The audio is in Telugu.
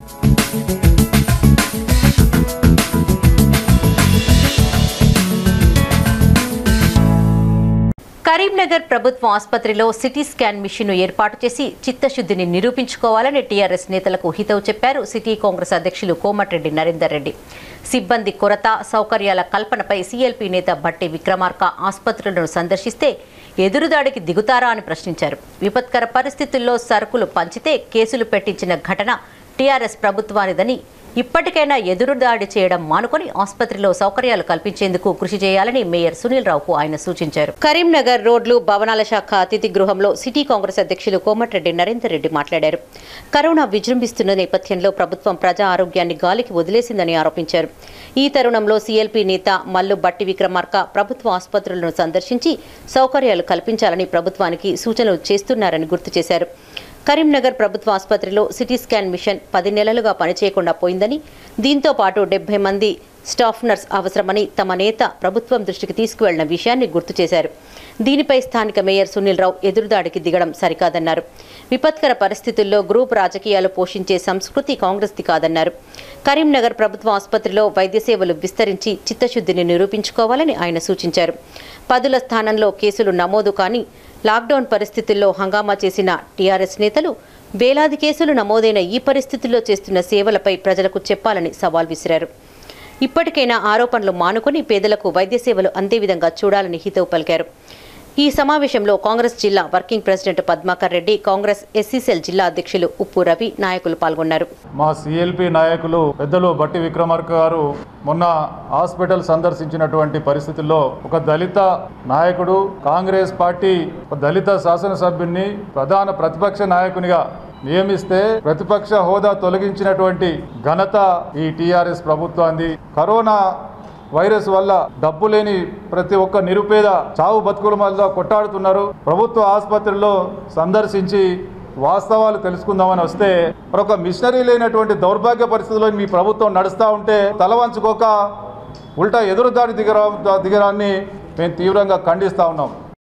కరీంనగర్ ప్రభుత్వ ఆసుపత్రిలో సిటీ స్కాన్ మిషన్ను ఏర్పాటు చేసి చిత్తశుద్ధిని నిరూపించుకోవాలని టీఆర్ఎస్ నేతలకు హితవు చెప్పారు సిటీ కాంగ్రెస్ అధ్యక్షులు కోమటిరెడ్డి నరేందర్ రెడ్డి సిబ్బంది కొరత సౌకర్యాల కల్పనపై సీఎల్పీ నేత భట్టి విక్రమార్క ఆసుపత్రులను సందర్శిస్తే ఎదురుదాడికి దిగుతారా అని ప్రశ్నించారు విపత్కర పరిస్థితుల్లో సరుకులు పంచితే కేసులు పెట్టించిన ఘటన టీఆర్ఎస్ ప్రభుత్వానిదని ఇప్పటికైనా ఎదురుదాడి చేయడం మానుకొని ఆసుపత్రిలో సౌకర్యాలు కల్పించేందుకు కృషి చేయాలని మేయర్ సునీల్ రావుకు ఆయన సూచించారు కరీంనగర్ రోడ్లు భవనాల శాఖ అతిథి గృహంలో సిటీ కాంగ్రెస్ అధ్యక్షులు కోమటిరెడ్డి నరేందర్ రెడ్డి మాట్లాడారు కరోనా విజృంభిస్తున్న నేపథ్యంలో ప్రభుత్వం ప్రజా ఆరోగ్యాన్ని గాలికి వదిలేసిందని ఆరోపించారు ఈ తరుణంలో సీఎల్పీ నేత మల్లు బట్టి విక్రమార్క ప్రభుత్వ ఆసుపత్రులను సందర్శించి సౌకర్యాలు కల్పించాలని ప్రభుత్వానికి సూచనలు చేస్తున్నారని గుర్తు చేశారు కరీంనగర్ ప్రభుత్వ ఆసుపత్రిలో సిటీ స్కాన్ మిషన్ పది నెలలుగా పనిచేయకుండా పోయిందని దీంతో పాటు డెబ్బై మంది స్టాఫ్ నర్స్ అవసరమని తమ నేత ప్రభుత్వం దృష్టికి తీసుకువెళ్లిన విషయాన్ని గుర్తు చేశారు దీనిపై స్థానిక మేయర్ సునీల్ రావు ఎదురుదాడికి దిగడం సరికాదన్నారు విపత్కర పరిస్థితుల్లో గ్రూప్ రాజకీయాలు పోషించే సంస్కృతి కాంగ్రెస్ది కాదన్నారు కరీంనగర్ ప్రభుత్వ ఆసుపత్రిలో వైద్య సేవలు విస్తరించి చిత్తశుద్ధిని నిరూపించుకోవాలని ఆయన సూచించారు పదుల స్థానంలో కేసులు నమోదు కానీ లాక్డౌన్ పరిస్థితుల్లో హంగామా చేసిన టీఆర్ఎస్ నేతలు వేలాది కేసులు నమోదైన ఈ పరిస్థితుల్లో చేస్తున్న సేవలపై ప్రజలకు చెప్పాలని సవాల్ విసిరారు ఇప్పటికైనా ఆరోపణలు మానుకొని పేదలకు వైద్య సేవలు అందే విధంగా చూడాలని హితవు పలికారు ఈ సమావేశంలో కాంగ్రెస్ జిల్లా working president Padmakar Reddy Congress SC cell జిల్లా అధ్యక్షులు ఉప్పు రవి నాయకులు పాల్గొన్నారు మా సిఎల్పి నాయకులు పెద్దలు బట్టి విక్రమార్క గారు మొన్న హాస్పిటల్ సందర్శించినటువంటి పరిస్థితుల్లో ఒక దళిత నాయకుడు కాంగ్రెస్ పార్టీ ఒక దళిత శాసనసభ్యుని ప్రధాన ప్రతిపక్ష నాయకునిగా నియమిస్తే ప్రతిపక్ష హోదా తొలగించినటువంటి ఘనత ఈ టీఆర్ఎస్ ప్రభుత్వాన్ని కరోనా వైరస్ వల్ల డబ్బు లేని ప్రతి ఒక్క నిరుపేద చావు బతుకుల మధ్య కొట్టాడుతున్నారు ప్రభుత్వ ఆసుపత్రిలో సందర్శించి వాస్తవాలు తెలుసుకుందామని వస్తే మరొక మిషనరీ లేనటువంటి దౌర్భాగ్య పరిస్థితుల్లో మీ ప్రభుత్వం నడుస్తూ ఉంటే తల వంచుకోక ఉల్టా ఎదురుదాడి దిగరా దిగరాన్ని మేము తీవ్రంగా ఖండిస్తూ ఉన్నాం